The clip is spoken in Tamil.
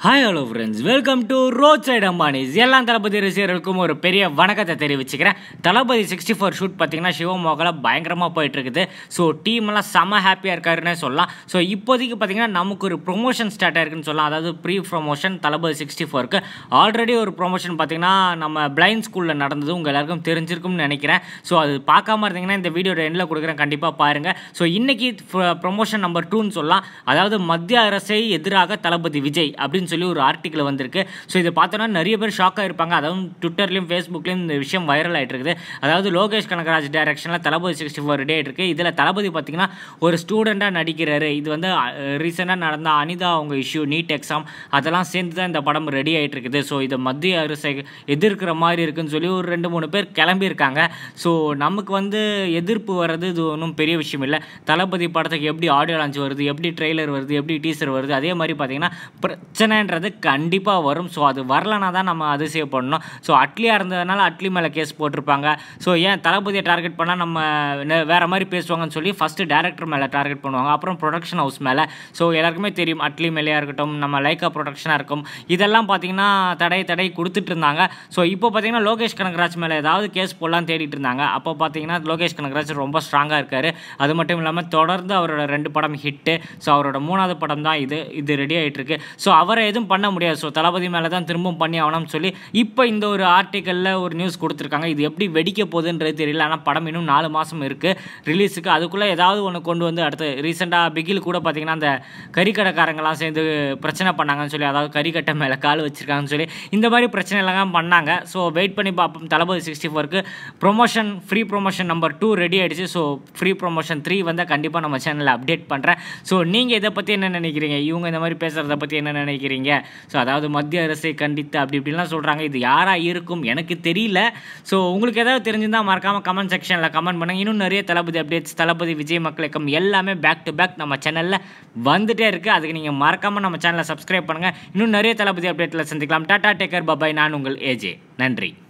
hi hello friends welcome to road side Ambanis எல்லா தளபதி ரசிகர்களுக்கும் ஒரு பெரிய வணக்கத்தை தெரிவிச்சுக்கிறேன் தளபதி சிக்ஸ்டி ஃபோர் ஷூட் பார்த்தீங்கன்னா சிவமோகல பயங்கரமாக போயிட்டு இருக்குது ஸோ டீம் எல்லாம் செம ஹாப்பியாக இருக்காருன்னே சொல்லலாம் ஸோ இப்போதைக்கு பார்த்தீங்கன்னா நமக்கு ஒரு ப்ரொமோஷன் ஸ்டார்ட் ஆயிருக்குன்னு சொல்லலாம் அதாவது ப்ரீ ப்ரொமோஷன் தளபதி சிக்ஸ்டி ஃபோருக்கு ஆல்ரெடி ஒரு ப்ரொமோஷன் பார்த்தீங்கன்னா நம்ம பிளைண்ட் ஸ்கூலில் நடந்தது உங்கள் எல்லாருக்கும் தெரிஞ்சிருக்கும்னு நினைக்கிறேன் ஸோ அது பார்க்காம இருந்தீங்கன்னா இந்த வீடியோட எண்டில் கொடுக்குறேன் கண்டிப்பாக பாருங்கள் ஸோ இன்னைக்கு ப்ரொமோஷன் நம்பர் டூன்னு சொல்லலாம் அதாவது மத்திய அரசை எதிராக தளபதி விஜய் அப்படின்னு சொல்லி ஒரு ஆர்டிக்கல் வந்திருக்கு ஸோ இதை பார்த்தோன்னா நிறைய பேர் ஷாக்காக இருப்பாங்க அதாவது ட்விட்டர்லையும் ஃபேஸ்புக்லேயும் இந்த விஷயம் வைரல் ஆகிட்டு இருக்குது அதாவது லோகேஷ் கனகராஜ் டைரக்ஷனில் தளபதி சிக்ஸ்டி ஃபோர் ரெடி ஆகிட்டு இருக்கு இதில் தளபதி பார்த்தீங்கன்னா ஒரு ஸ்டூடெண்ட்டாக நடிக்கிறாரு இது வந்து ரீசெண்டாக நடந்த அனிதா அவங்க இஷ்யூ நீட் எக்ஸாம் அதெல்லாம் சேர்ந்து தான் இந்த படம் ரெடி ஆகிட்டு இருக்குது ஸோ இதை மத்திய அரசை எதிர்க்கிற மாதிரி இருக்குன்னு சொல்லி ஒரு ரெண்டு மூணு பேர் கிளம்பியிருக்காங்க ஸோ நமக்கு வந்து எதிர்ப்பு வர்றது இது ஒன்றும் பெரிய விஷயம் இல்லை தளபதி படத்துக்கு எப்படி ஆடியோ லான்ச் வருது எப்படி ட்ரெய்லர் வருது எப்படி டீசர் வருது அதே மாதிரி பார்த்தீங்கன்னா பிரச்சனைன்றது கண்டிப்பாக வரும் ஸோ அது வரலனா தான் நம்ம அதிசயப்படணும் ஸோ அட்லியாக இருந்ததுனால அட்லி மேலே கேஸ் போட்டிருப்பாங்க ஸோ ஏன் தளபதியை டார்கெட் பண்ணால் நம்ம நெ- வேற மாதிரி பேசுவாங்கன்னு சொல்லி ஃபஸ்ட்டு டேரக்டர் மேலே டார்கெட் பண்ணுவாங்க அப்புறம் ப்ரொடக்ஷன் ஹவுஸ் மேலே ஸோ எல்லாருக்குமே தெரியும் அட்லி மேலேயா இருக்கட்டும் நம்ம லைக்கா ப்ரொடக்ஷனாக இருக்கும் இதெல்லாம் பார்த்தீங்கன்னா தடை தடை கொடுத்துட்டு இருந்தாங்க ஸோ இப்போ பார்த்தீங்கன்னா லோகேஷ் கனகராஜ் மேலே ஏதாவது கேஸ் போடலாம் தேடிட்டு இருந்தாங்க அப்போ பார்த்தீங்கன்னா லோகேஷ் கனகராஜ் ரொம்ப ஸ்ட்ராங்காக இருக்காரு அது மட்டும் இல்லாமல் தொடர்ந்து அவரோட ரெண்டு படம் ஹிட்டு ஸோ அவரோட மூணாவது படம் தான் இது இது ரெடி ஆகிட்டு இருக்கு ஸோ அவரை எதுவும் பண்ண முடியாது ஸோ தளபதி மேலே தான் திரும்பவும் பண்ணி ஆகணும்னு சொல்லி இப்போ இந்த ஒரு ஆர்டிக்கலில் ஒரு நியூஸ் கொடுத்துருக்காங்க இது எப்படி வெடிக்க போகுதுன்றது தெரியல ஆனால் படம் இன்னும் நாலு மாதம் இருக்குது ரிலீஸுக்கு அதுக்குள்ளே ஏதாவது ஒன்று கொண்டு வந்து அடுத்து ரீசெண்டாக பிகில் கூட பார்த்தீங்கன்னா அந்த கறிக்கடைக்காரங்களாம் சேர்ந்து பிரச்சனை பண்ணாங்கன்னு சொல்லி அதாவது கறிக்கட்டை மேலே கால் வச்சிருக்காங்கன்னு சொல்லி இந்த மாதிரி பிரச்சனை எல்லாம் பண்ணாங்க ஸோ வெயிட் பண்ணி பார்ப்போம் தளபதி சிக்ஸ்டி ஃபோருக்கு promotion pre promotion number two ready ஆயிடுச்சு ஸோ ஃப்ரீ ப்ரொமோஷன் த்ரீ வந்தால் கண்டிப்பாக நம்ம சேனலில் அப்டேட் பண்ணுறேன் ஸோ நீங்கள் இதை பற்றி என்ன நினைக்கிறீங்க இவங்க இந்த மாதிரி பேசுகிறத பற்றி என்ன நினைக்கிறீங்க ஸோ அதாவது மத்திய அரசை கண்டித்து அப்படி இப்படிலாம் சொல்கிறாங்க இது யாராக இருக்கும் எனக்கு தெரியல ஸோ உங்களுக்கு ஏதாவது தெரிஞ்சிருந்தால் மறக்காமல் கமெண்ட் செக்ஷனில் கமெண்ட் பண்ணுங்க இன்னும் நிறைய தளபதி அப்டேட்ஸ் தளபதி விஜய் மக்கள் இயக்கம் எல்லாமே பேக் டு பேக் நம்ம சேனலில் வந்துட்டே இருக்குது அதுக்கு நீங்கள் மறக்காமல் நம்ம சேனலை சப்ஸ்கிரைப் பண்ணுங்கள் இன்னும் நிறைய தளபதி அப்டேட்டில் சந்திக்கலாம் டாடா டேக்கர் பபாய் நான் உங்கள் ஏஜே நன்றி